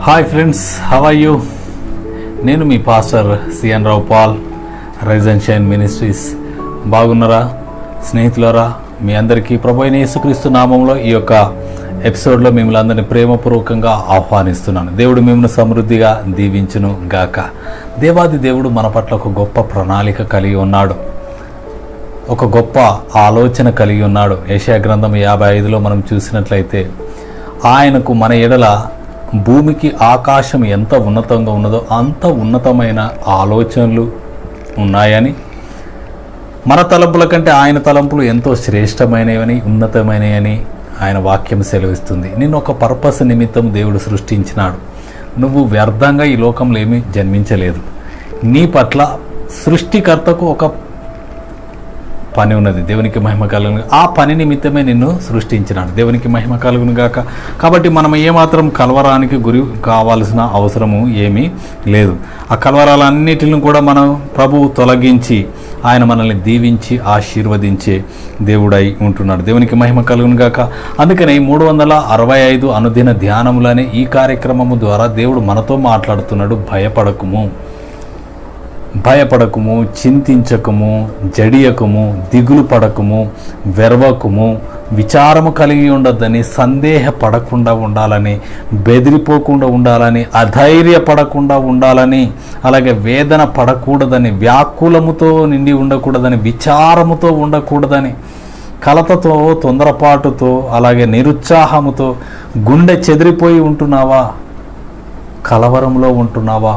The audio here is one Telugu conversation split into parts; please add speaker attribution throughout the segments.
Speaker 1: Hi friends how are you నేను మీ pastor C N Rao Paul rise and shine ministries బాగున్నారా స్నేహితులారా మీ అందరికీ ప్రభు అయిన యేసుక్రీస్తు నామంలో ఈ యొక్క ఎపిసోడ్లో మిమ్మల్ని అందరినీ ప్రేమపూర్వకంగా ఆహ్వానిస్తున్నాను దేవుడు మిమ్మల్ని సమృద్ధిగా దీవించును గాక దేవాది దేవుడు మన పట్ల ఒక గొప్ప ప్రణాళిక కలిగి ఉన్నాడు ఒక గొప్ప ఆలోచన కలిగి ఉన్నాడు ఏషియా గ్రంథం యాభై ఐదులో మనం చూసినట్లయితే ఆయనకు మన ఎడల భూమికి ఆకాశం ఎంత ఉన్నతంగా ఉన్నదో అంత ఉన్నతమైన ఆలోచనలు ఉన్నాయని మన తలంపుల కంటే ఆయన తలంపులు ఎంతో శ్రేష్టమైనవని ఉన్నతమైనవని ఆయన వాక్యం సెలవిస్తుంది నిన్ను ఒక పర్పస్ నిమిత్తం దేవుడు సృష్టించినాడు నువ్వు వ్యర్థంగా ఈ లోకంలో ఏమీ జన్మించలేదు నీ పట్ల సృష్టికర్తకు ఒక పని ఉన్నది దేవునికి మహిమ కలుగును ఆ పని నిమిత్తమే నిన్ను సృష్టించినాడు దేవునికి మహిమ కలుగును గాక కాబట్టి మనం ఏమాత్రం కలవరానికి గురి కావాల్సిన అవసరము ఏమీ లేదు ఆ కలవరాలన్నిటిని కూడా మనం ప్రభువు తొలగించి ఆయన మనల్ని దీవించి ఆశీర్వదించే దేవుడై ఉంటున్నాడు దేవునికి మహిమ కలుగును గాక అందుకని మూడు వందల అరవై ఐదు అనుదిన ధ్యానములనే ఈ కార్యక్రమము ద్వారా దేవుడు మనతో మాట్లాడుతున్నాడు భయపడకుము భయపడకుము చింతించకము జడియకము దిగులు పడకము వెరవకము విచారము కలిగి ఉండొద్దని సందేహపడకుండా ఉండాలని బెదిరిపోకుండా ఉండాలని అధైర్యపడకుండా ఉండాలని అలాగే వేదన పడకూడదని వ్యాకులముతో నిండి ఉండకూడదని విచారముతో ఉండకూడదని కలతతో తొందరపాటుతో అలాగే నిరుత్సాహముతో గుండె చెదిరిపోయి ఉంటున్నావా కలవరంలో ఉంటున్నావా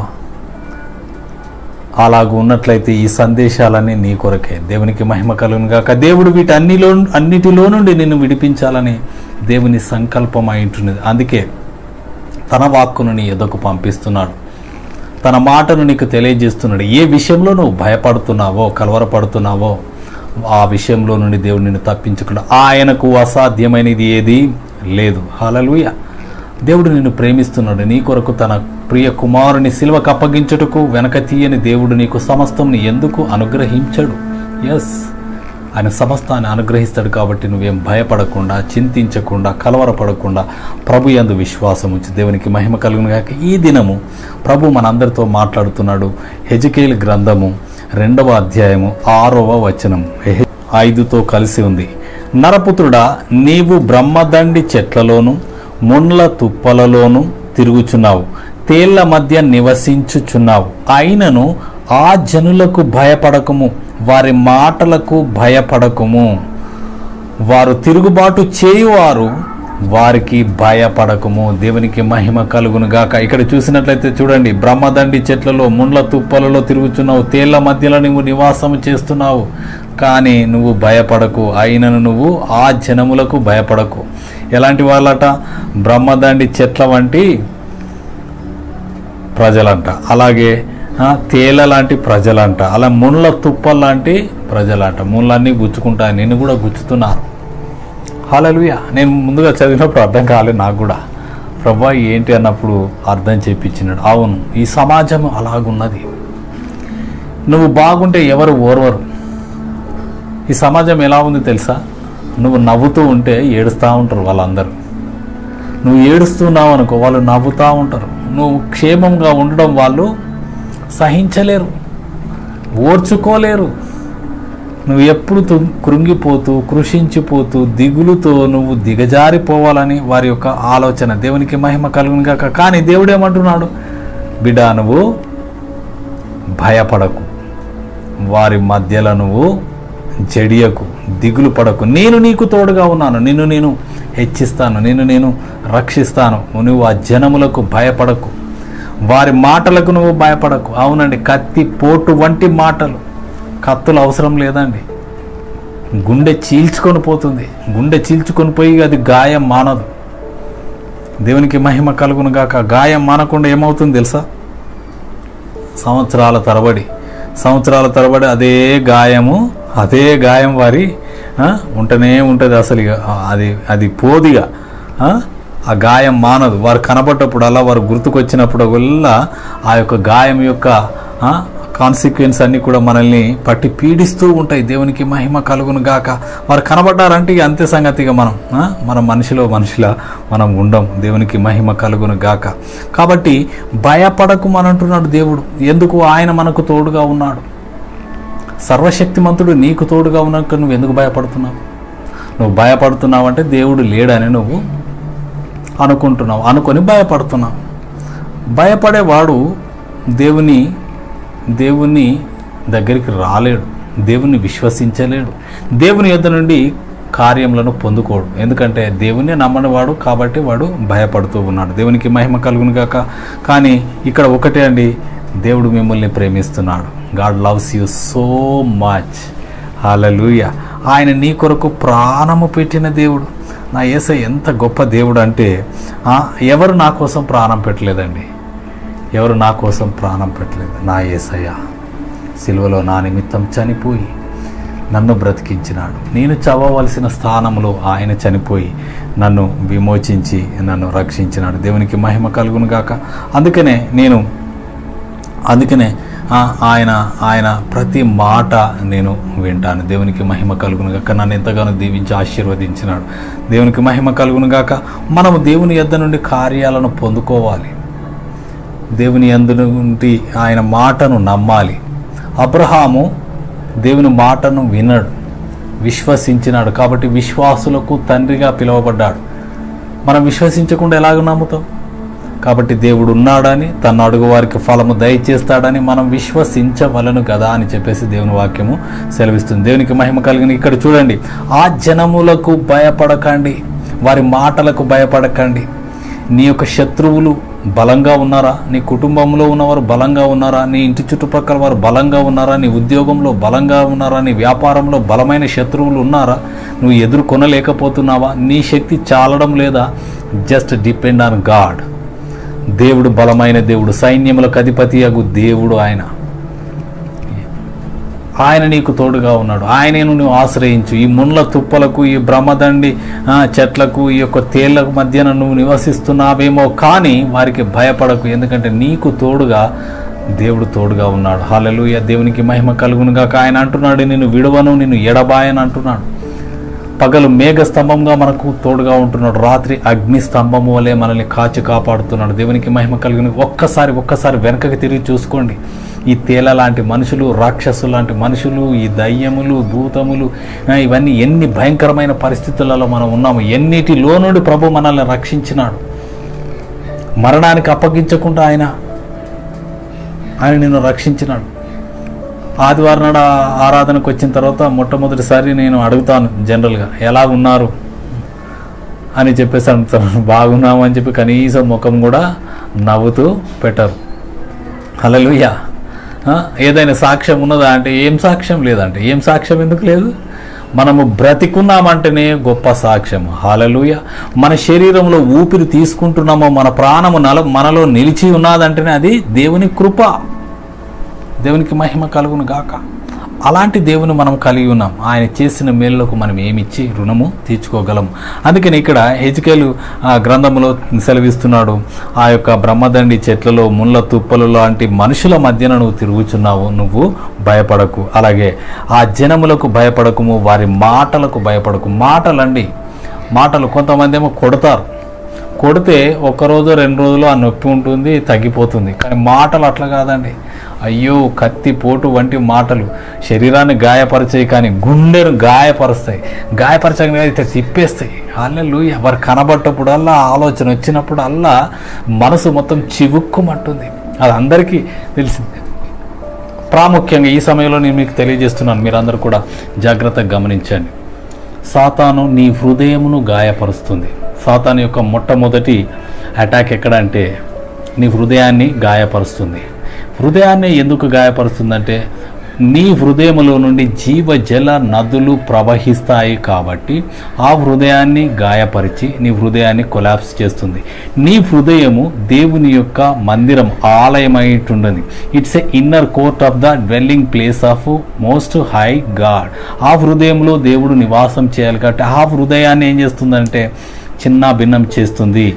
Speaker 1: అలాగ ఉన్నట్లయితే ఈ సందేశాలన్నీ నీ కొరకే దేవునికి మహిమ కలుగును గాక దేవుడు వీటన్నిలో అన్నిటిలో నుండి నిన్ను విడిపించాలని దేవుని సంకల్పం అయి ఉంటున్నది అందుకే తన వాక్కును నీ ఎదకు పంపిస్తున్నాడు తన మాటను నీకు తెలియజేస్తున్నాడు ఏ విషయంలో నువ్వు భయపడుతున్నావో కలవరపడుతున్నావో ఆ విషయంలో నుండి దేవుడు నిన్ను తప్పించకుండా ఆయనకు అసాధ్యమైనది ఏది లేదు హలలుయ దేవుడు నిన్ను ప్రేమిస్తున్నాడు నీ కొరకు తన ప్రియ కుమారుని సిల్వకు అప్పగించుటకు వెనక తీయని దేవుడు నీకు సమస్తం ఎందుకు అనుగ్రహించడు ఎస్ ఆయన సమస్తాన్ని అనుగ్రహిస్తాడు కాబట్టి నువ్వేం భయపడకుండా చింతించకుండా కలవరపడకుండా ప్రభు యందు విశ్వాసం ఉంచి దేవునికి మహిమ కలుగును గాక ఈ దినము ప్రభు మనందరితో మాట్లాడుతున్నాడు హెజకేల్ గ్రంథము రెండవ అధ్యాయము ఆరవ వచనం హె- ఐదుతో కలిసి ఉంది నరపుత్రుడా నీవు బ్రహ్మదండి చెట్లలోను ముండ్ల తుప్పలలోను తిరుగుచున్నావు తేళ్ల మధ్య నివసించుచున్నావు అయినను ఆ జనులకు భయపడకము వారి మాటలకు భయపడకము వారు తిరుగుబాటు చేయువారు వారికి భయపడకము దేవునికి మహిమ కలుగును గాక ఇక్కడ చూసినట్లయితే చూడండి బ్రహ్మదండి చెట్లలో ముండ్ల తుప్పలలో తిరుగుచున్నావు తేళ్ల మధ్యలో నువ్వు నివాసం చేస్తున్నావు కానీ నువ్వు భయపడకు అయినను నువ్వు ఆ జనములకు భయపడకు ఎలాంటి వాళ్ళట బ్రహ్మదండి చెట్ల వంటి ప్రజలంట అలాగే ఆ, తేల లాంటి ప్రజలంట అలా ముళ్ళ తుప్ప లాంటి ప్రజలంట ముళ్ళన్నీ గుచ్చుకుంటా నిన్ను కూడా గుచ్చుతున్నారు హాలలుయ నేను ముందుగా చదివినప్పుడు అర్థం కాలేదు నాకు కూడా ప్రభా ఏంటి అన్నప్పుడు అర్థం చేపించినాడు అవును ఈ సమాజం అలాగున్నది నువ్వు బాగుంటే ఎవరు ఓర్వరు ఈ సమాజం ఎలా ఉంది తెలుసా నువ్వు నవ్వుతూ ఉంటే ఏడుస్తూ ఉంటారు వాళ్ళందరూ నువ్వు ఏడుస్తున్నావు అనుకో వాళ్ళు నవ్వుతూ ఉంటారు నువ్వు క్షేమంగా ఉండడం వాళ్ళు సహించలేరు ఓర్చుకోలేరు నువ్వు ఎప్పుడు తు- కృంగిపోతూ కృషించిపోతూ దిగులుతో నువ్వు దిగజారిపోవాలని వారి యొక్క ఆలోచన దేవునికి మహిమ కలుగును కాక కానీ దేవుడు ఏమంటున్నాడు బిడ్డ నువ్వు భయపడకు వారి మధ్యలో నువ్వు జడియకు దిగులు పడకు నేను నీకు తోడుగా ఉన్నాను నిన్ను నేను హెచ్చిస్తాను నిన్ను నేను రక్షిస్తాను నువ్వు ఆ జనములకు భయపడకు వారి మాటలకు నువ్వు భయపడకు అవునండి కత్తి పోటు వంటి మాటలు కత్తులు అవసరం లేదండి గుండె చీల్చుకొని పోతుంది గుండె చీల్చుకొని పోయి అది గాయం మానదు దేవునికి మహిమ కలుగును గాక గాయం మానకుండా ఏమవుతుంది తెలుసా సంవత్సరాల తరబడి సంవత్సరాల తరబడి అదే గాయము అదే గాయం వారి ఆ, ఉంటనే ఉంటుంది అసలు ఇక ఆ, అది అది పోదిగా ఆ, ఆ గాయం మానదు వారు కనబడ్డప్పుడు అలా వారు గుర్తుకొచ్చినప్పుడు వల్ల ఆ యొక్క గాయం యొక్క ఆ, కాన్సిక్వెన్స్ అన్నీ కూడా మనల్ని పట్టి పీడిస్తూ ఉంటాయి దేవునికి మహిమ కలుగును గాక వారు కనబడ్డారంటే ఇక అంతే సంగతిగా మనం ఆ? మనం మనిషిలో మనిషిలా మనం ఉండం దేవునికి మహిమ కలుగును గాక కాబట్టి భయపడకు అంటున్నాడు దేవుడు ఎందుకు ఆయన మనకు తోడుగా ఉన్నాడు సర్వశక్తిమంతుడు నీకు తోడుగా ఉన్నాక నువ్వు ఎందుకు భయపడుతున్నావు నువ్వు భయపడుతున్నావు అంటే దేవుడు లేడని నువ్వు అనుకుంటున్నావు అనుకొని భయపడుతున్నావు భయపడేవాడు దేవుని దేవుని దగ్గరికి రాలేడు దేవుని విశ్వసించలేడు దేవుని యొద్ద నుండి కార్యములను పొందుకోడు ఎందుకంటే దేవుని నమ్మని వాడు కాబట్టి వాడు భయపడుతూ ఉన్నాడు దేవునికి మహిమ కలుగును గాక కానీ ఇక్కడ ఒకటే అండి దేవుడు మిమ్మల్ని ప్రేమిస్తున్నాడు God loves you so much hallelujah ఆయన నీ కొరకు ప్రాణము పెట్టిన దేవుడు నా యేస ఎంత గొప్ప దేవుడు అంటే ఆ, ఎవరు నా కోసం ప్రాణం పెట్టలేదండి ఎవరు నా కోసం ప్రాణం పెట్టలేదు నా యేసయ్య సిలువలో నా నిమిత్తం చనిపోయి నన్ను బ్రతికించినాడు నేను చదవవలసిన స్థానంలో ఆయన చనిపోయి నన్ను విమోచించి నన్ను రక్షించినాడు దేవునికి మహిమ కలుగును గాక అందుకనే నేను అందుకనే ఆ, ఆయన ఆయన ప్రతి మాట నేను వింటాను దేవునికి మహిమ కలుగును గాక నన్ను ఎంతగానో దీవించి ఆశీర్వదించినాడు దేవునికి మహిమ కలుగును గాక మనము దేవుని యొద్ద నుండి కార్యాలను పొందుకోవాలి దేవుని యందు నుండి ఆయన మాటను నమ్మాలి అబ్రహాము దేవుని మాటను వినడు విశ్వసించినాడు కాబట్టి విశ్వాసులకు తండ్రిగా పిలువబడ్డాడు మనం విశ్వసించకుండా ఎలాగ నమ్ముతాం కాబట్టి దేవుడు ఉన్నాడని తన అడుగు వారికి ఫలము దయచేస్తాడని మనం విశ్వసించవలను కదా అని చెప్పేసి దేవుని వాక్యము సెలవిస్తుంది దేవునికి మహిమ కలిగిన ఇక్కడ చూడండి ఆ జనములకు భయపడకండి వారి మాటలకు భయపడకండి నీ యొక్క శత్రువులు బలంగా ఉన్నారా నీ కుటుంబంలో ఉన్నవారు బలంగా ఉన్నారా నీ ఇంటి చుట్టుపక్కల వారు బలంగా ఉన్నారా నీ ఉద్యోగంలో బలంగా ఉన్నారా నీ వ్యాపారంలో బలమైన శత్రువులు ఉన్నారా నువ్వు ఎదుర్కొనలేకపోతున్నావా నీ శక్తి చాలడం లేదా జస్ట్ డిపెండ్ ఆన్ గాడ్ దేవుడు బలమైన దేవుడు సైన్యములకు అధిపతి అగు దేవుడు ఆయన ఆయన నీకు తోడుగా ఉన్నాడు ఆయనను నువ్వు ఆశ్రయించు ఈ ముళ్ళ తుప్పలకు ఈ బ్రహ్మదండి ఆ, చెట్లకు ఈ యొక్క తేళ్లకు మధ్యన నువ్వు నివసిస్తున్నావేమో కానీ వారికి భయపడకు ఎందుకంటే నీకు తోడుగా దేవుడు తోడుగా ఉన్నాడు హాలెలూయ దేవునికి మహిమ కలుగునుగాక ఆయన అంటున్నాడు నిన్ను విడవను నిన్ను ఎడబాయని అంటున్నాడు పగలు మేఘ స్తంభంగా మనకు తోడుగా ఉంటున్నాడు రాత్రి అగ్ని స్తంభము వలె మనల్ని కాచి కాపాడుతున్నాడు దేవునికి మహిమ కలిగిన ఒక్కసారి ఒక్కసారి వెనకకి తిరిగి చూసుకోండి ఈ తేల లాంటి మనుషులు రాక్షసులు లాంటి మనుషులు ఈ దయ్యములు భూతములు ఆ, ఇవన్నీ ఎన్ని భయంకరమైన పరిస్థితులలో మనం ఉన్నాము ఎన్నిటిలో నుండి ప్రభు మనల్ని రక్షించినాడు మరణానికి అప్పగించకుండా ఆయన ఆయన నిన్ను రక్షించినాడు ఆదివారం నాడు ఆ ఆరాధనకు వచ్చిన తర్వాత మొట్టమొదటిసారి నేను అడుగుతాను జనరల్గా ఎలా ఉన్నారు అని చెప్పేసి అడుగుతాను బాగున్నాము అని చెప్పి కనీసం ముఖం కూడా నవ్వుతూ పెట్టరు హల్లెలూయా ఆ, ఏదైనా సాక్ష్యం ఉన్నదా అంటే ఏం సాక్ష్యం లేదంటే ఏం సాక్ష్యం ఎందుకు లేదు మనము బ్రతికున్నామంటేనే గొప్ప సాక్ష్యం హాలలుయ మన శరీరంలో ఊపిరి తీసుకుంటున్నామో మన ప్రాణము నల మనలో నిలిచి ఉన్నదంటేనే అది దేవుని కృప దేవునికి మహిమ కలుగును గాక అలాంటి దేవుని మనం కలిగి ఉన్నాం ఆయన చేసిన మేలులకు మనం ఏమిచ్చి రుణము తీర్చుకోగలం అందుకని ఇక్కడ హెచ్కేలు ఆ గ్రంథములో సెలవిస్తున్నాడు ఆ యొక్క బ్రహ్మదండి చెట్లలో ముళ్ళ తుప్పలు లాంటి మనుషుల మధ్యన నువ్వు తిరుగుచున్నావు నువ్వు భయపడకు అలాగే ఆ జనములకు భయపడకుము వారి మాటలకు భయపడకు మాటలండి మాటలు కొంతమంది ఏమో కొడతారు కొడితే ఒక్కరోజు రెండు రోజులు ఆ నొప్పి ఉంటుంది తగ్గిపోతుంది కానీ మాటలు అట్లా కాదండి అయ్యో కత్తి పోటు వంటి మాటలు శరీరాన్ని గాయపరిచాయి కానీ గుండెను గాయపరుస్తాయి గాయపరచగానే అయితే తిప్పేస్తాయి అల్లెలు ఎవరు కనబడ్డప్పుడల్లా ఆలోచన వచ్చినప్పుడల్లా మనసు మొత్తం చివుక్కుమంటుంది అది అందరికీ తెలిసింది ప్రాముఖ్యంగా ఈ సమయంలో నేను మీకు తెలియజేస్తున్నాను మీరందరూ కూడా జాగ్రత్తగా గమనించండి సాతాను నీ హృదయమును గాయపరుస్తుంది సాతాను యొక్క మొట్టమొదటి అటాక్ ఎక్కడ అంటే నీ హృదయాన్ని గాయపరుస్తుంది హృదయాన్ని ఎందుకు గాయపరుస్తుందంటే నీ హృదయములో నుండి జీవ జల నదులు ప్రవహిస్తాయి కాబట్టి ఆ హృదయాన్ని గాయపరిచి నీ హృదయాన్ని కొలాప్స్ చేస్తుంది నీ హృదయము దేవుని యొక్క మందిరం ఆలయమైంటుండది it's a inner court of the dwelling place of most high God ఆ హృదయంలో దేవుడు నివాసం చేయాలి కాబట్టి ఆ హృదయాన్ని ఏం చేస్తుందంటే చిన్న భిన్నం చేస్తుంది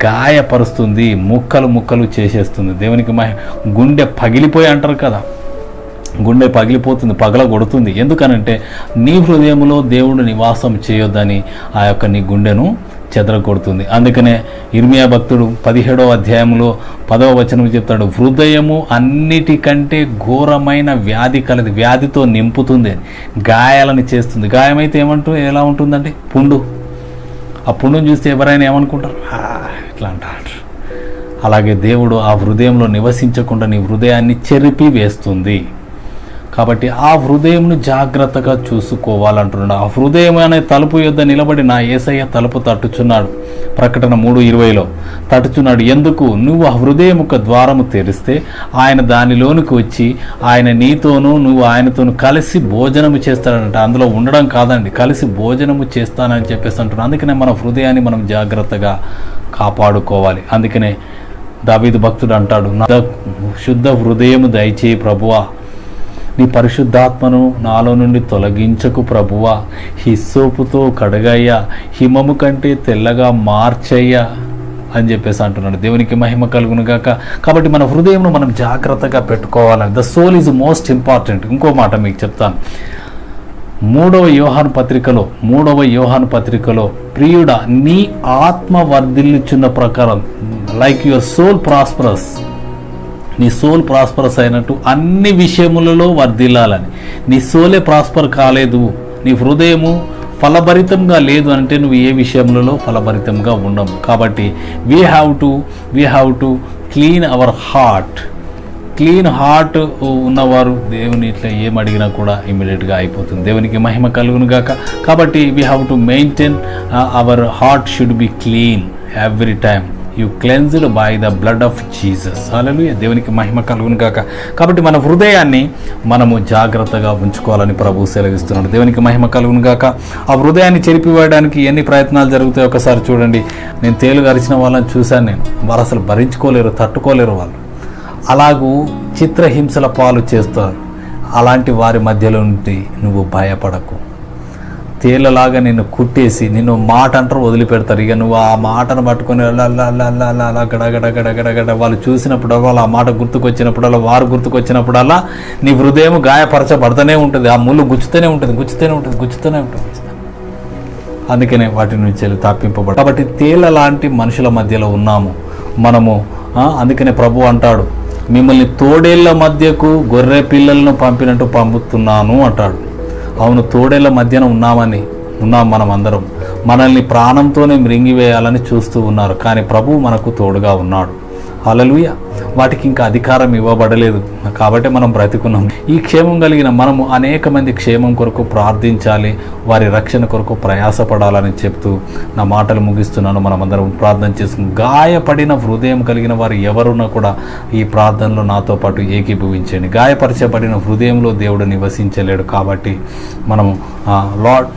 Speaker 1: గాయపరుస్తుంది ముక్కలు ముక్కలు చేసేస్తుంది దేవునికి మహి గుండె పగిలిపోయి అంటారు కదా గుండె పగిలిపోతుంది పగల కొడుతుంది ఎందుకనంటే నీ హృదయంలో దేవుడు నివాసం చేయొద్దని ఆ యొక్క నీ గుండెను చెదరగొడుతుంది అందుకనే ఇర్మియా భక్తుడు పదిహేడవ అధ్యాయంలో పదవ వచనం చెప్తాడు హృదయము అన్నిటికంటే ఘోరమైన వ్యాధి కలది వ్యాధితో నింపుతుంది గాయాలను చేస్తుంది గాయమైతే ఏమంటూ ఎలా ఉంటుందండి పుండు ఆ పుండును చూస్తే ఎవరైనా ఏమనుకుంటారు "ఆ, ఇట్లా అంటారు అలాగే దేవుడు ఆ హృదయంలో నివసించకుండా నీ హృదయాన్ని చెరిపి వేస్తుంది కాబట్టి ఆ హృదయంను జాగ్రత్తగా చూసుకోవాలంటున్నాడు ఆ హృదయం అనే తలుపు యొద్ద నిలబడి నా ఏసయ్య తలుపు తట్టుచున్నాడు ప్రకటన మూడు ఇరవైలో తట్టుచున్నాడు ఎందుకు నువ్వు ఆ హృదయం యొక్క ద్వారము తెరిస్తే ఆయన దానిలోనికి వచ్చి ఆయన నీతోనూ నువ్వు ఆయనతోను కలిసి భోజనము చేస్తాడంట అందులో ఉండడం కాదండి కలిసి భోజనము చేస్తానని చెప్పేసి అంటున్నాడు అందుకనే మన హృదయాన్ని మనం జాగ్రత్తగా కాపాడుకోవాలి అందుకనే దావీదు భక్తుడు అంటాడు నా శుద్ధ హృదయము దయచేయి ప్రభువా నీ పరిశుద్ధాత్మను నాలో నుండి తొలగించకు ప్రభువా హిస్సోపుతో కడగయ్యా హిమము కంటే తెల్లగా మార్చయ్యా అని చెప్పేసి అంటున్నాడు దేవునికి మహిమ కలుగును గాక కాబట్టి మన హృదయంను మనం జాగ్రత్తగా పెట్టుకోవాలి the soul is most important ఇంకో మాట మీకు చెప్తాను మూడవ యోహాను పత్రికలో మూడవ యోహాను పత్రికలో ప్రియుడ నీ ఆత్మ వర్ధిల్లుచున్న ప్రకారం లైక్ యువర్ సోల్ ప్రాస్పరస్ నీ సోల్ ప్రాస్పరస్ అయినట్టు అన్ని విషయములలో వర్ధిల్లాలని నీ సోలే ప్రాస్పర్ కాలేదు నీ హృదయము ఫలభరితంగా లేదు అంటే నువ్వు ఏ విషయములలో ఫలభరితంగా ఉండవు కాబట్టి we have to we have to clean our heart clean heart ఉన్నవారు దేవుని ఇట్లా ఏం అడిగినా కూడా ఇమీడియట్గా అయిపోతుంది దేవునికి మహిమ కలుగును గాక కాబట్టి we have to maintain our heart should be clean every time you cleansed by the blood of Jesus అలలు దేవునికి మహిమ కలుగును గాక కాబట్టి మన హృదయాన్ని మనము జాగ్రత్తగా ఉంచుకోవాలని ప్రభు సెలవిస్తున్నాడు దేవునికి మహిమ కలుగును గాక ఆ హృదయాన్ని చెరిపివేయడానికి ఎన్ని ప్రయత్నాలు జరుగుతాయో ఒకసారి చూడండి నేను తేలు గరిచిన వాళ్ళని చూశాను నేను వారు అసలు భరించుకోలేరు తట్టుకోలేరు వాళ్ళు అలాగూ చిత్రహింసల పాలు చేస్తారు అలాంటి వారి మధ్యలో నుండి నువ్వు భయపడకు తేలలాగా నిన్ను కుట్టేసి నిన్ను మాట అంటారు వదిలిపెడతారు ఇక నువ్వు ఆ మాటను పట్టుకొని అలా అలా అలా అలా అలా అలా గడ గడ గడ గడ గడ వాళ్ళు చూసినప్పుడు వాళ్ళు ఆ మాట గుర్తుకొచ్చినప్పుడల్లా వారు గుర్తుకొచ్చినప్పుడల్లా నీ హృదయం గాయపరచబడుతూనే ఉంటుంది ఆ ముళ్ళు గుచ్చుతూనే ఉంటుంది గుచ్చుతూనే ఉంటుంది గుచ్చుతూనే ఉంటుంది అందుకనే వాటి నుంచి వెళ్ళి తప్పింపబడు కాబట్టి తేల లాంటి మనుషుల మధ్యలో ఉన్నాము మనము ఆ, అందుకనే ప్రభు అంటాడు మిమ్మల్ని తోడేళ్ల మధ్యకు గొర్రె పిల్లలను పంపినట్టు పంపుతున్నాను అంటాడు అవును తోడేళ్ల మధ్యన ఉన్నామని ఉన్నాం మనం అందరం మనల్ని ప్రాణంతోనే మృంగివేయాలని చూస్తూ ఉన్నారు కానీ ప్రభు మనకు తోడుగా ఉన్నాడు హల్లెలూయా వాటికి ఇంకా అధికారం ఇవ్వబడలేదు కాబట్టి మనం బ్రతికున్నాం ఈ క్షేమం కలిగిన మనము అనేక మంది క్షేమం కొరకు ప్రార్థించాలి వారి రక్షణ కొరకు ప్రయాసపడాలని చెప్తూ నా మాటలు ముగిస్తున్నాను మనమందరం ప్రార్థన చేసుకుని గాయపడిన హృదయం కలిగిన వారు ఎవరున్నా కూడా ఈ ప్రార్థనలో నాతో పాటు ఏకీభవించండి గాయపరచబడిన హృదయంలో దేవుడు నివసించలేడు కాబట్టి మనము లార్డ్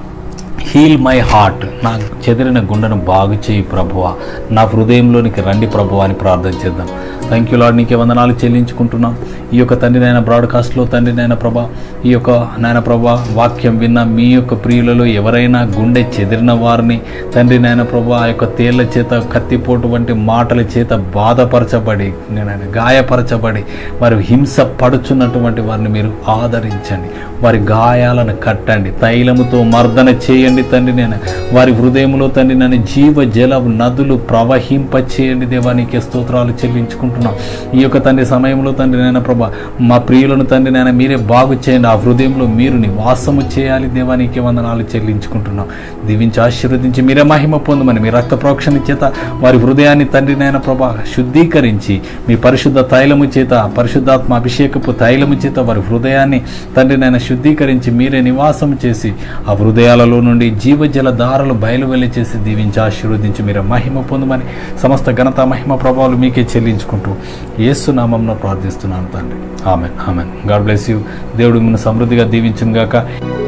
Speaker 1: హీల్ మై హార్ట్ నా చెదిరిన గుండెను బాగు చేయి ప్రభువా నా హృదయంలోనికి రండి ప్రభువా అని ప్రార్థన చేద్దాం థ్యాంక్ యూ లాడ్ నీకే వందనాలు చెల్లించుకుంటున్నాం ఈ యొక్క తండ్రి నాయన బ్రాడ్కాస్ట్లో తండ్రి నాయన ప్రభా ఈ యొక్క నాయన ప్రభా వాక్యం విన్న మీ యొక్క ప్రియులలో ఎవరైనా గుండె చెదిరిన వారిని తండ్రి నాయన ప్రభా ఆ యొక్క తేళ్ల చేత కత్తిపోటు వంటి మాటల చేత బాధపరచబడి నేను గాయపరచబడి వారు హింస పడుచున్నటువంటి వారిని మీరు ఆదరించండి వారి గాయాలను కట్టండి తైలముతో మర్దన చేయండి తండ్రి నేను వారి హృదయంలో తండ్రి నన్ను జీవ జల నదులు ప్రవహింప చేయండి దేవానికి స్తోత్రాలు చెల్లించుకుంటున్నాం ఈ యొక్క తండ్రి సమయంలో తండ్రి నేను ప్రభా మా ప్రియులను తండ్రి నేను మీరే బాగు చేయండి ఆ హృదయంలో మీరు నివాసము చేయాలి దేవానికి వందనాలు చెల్లించుకుంటున్నాం దీవించి ఆశీర్వదించి మీరే మహిమ పొందమని మీ రక్త ప్రోక్షణ చేత వారి హృదయాన్ని తండ్రి నాయన ప్రభా శుద్ధీకరించి మీ పరిశుద్ధ తైలము చేత పరిశుద్ధాత్మ అభిషేకపు తైలము చేత వారి హృదయాన్ని తండ్రి నాయన శుద్ధీకరించి మీరే నివాసం చేసి ఆ హృదయాలలో నుండి జీవజల దారులు బయలు వెళ్ళి చేసి దీవించి ఆశీర్వదించి మీరే మహిమ పొందమని సమస్త ఘనత మహిమ ప్రభావాలు మీకే చెల్లించుకుంటూ యేసు నామంలో ప్రార్థిస్తున్నాను తండ్రి amen amen God bless you దేవుడు మిమ్మల్ని సమృద్ధిగా దీవించును గాక